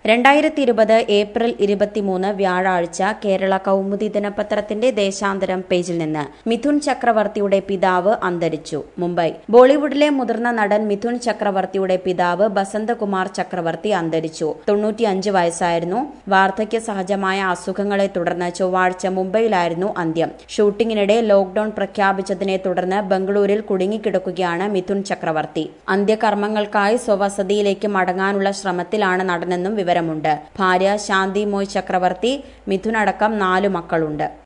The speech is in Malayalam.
രണ്ടായിരത്തി ഇരുപത് ഏപ്രിൽ ഇരുപത്തിമൂന്ന് വ്യാഴാഴ്ച കേരള കൗമുദി ദിനപത്രത്തിന്റെ ദേശാന്തരം പേജിൽ നിന്ന് മിഥുൻ ചക്രവർത്തിയുടെ പിതാവ് അന്തരിച്ചു മുംബൈ ബോളിവുഡിലെ മുതിർന്ന നടൻ മിഥുൻ ചക്രവർത്തിയുടെ പിതാവ് ബസന്തകുമാർ ചക്രവർത്തി അന്തരിച്ചു തൊണ്ണൂറ്റിയഞ്ച് വയസ്സായിരുന്നു വാർദ്ധക്യ സഹജമായ അസുഖങ്ങളെ തുടർന്ന് ചൊവ്വാഴ്ച മുംബൈയിലായിരുന്നു അന്ത്യം ഷൂട്ടിങ്ങിനിടെ ലോക്ഡൌൺ പ്രഖ്യാപിച്ചതിനെ തുടർന്ന് ബംഗളൂരിൽ കുടുങ്ങിക്കിടക്കുകയാണ് മിഥുൻ ചക്രവർത്തി അന്ത്യകർമ്മങ്ങൾക്കായി സ്വവസതിയിലേക്ക് മടങ്ങാനുള്ള ശ്രമത്തിലാണ് നടനെന്നും വിവരമുണ്ട് ഭാര്യ ശാന്തി മോയ് ചക്രവർത്തി മിഥുനടക്കം നാലു മക്കളുണ്ട്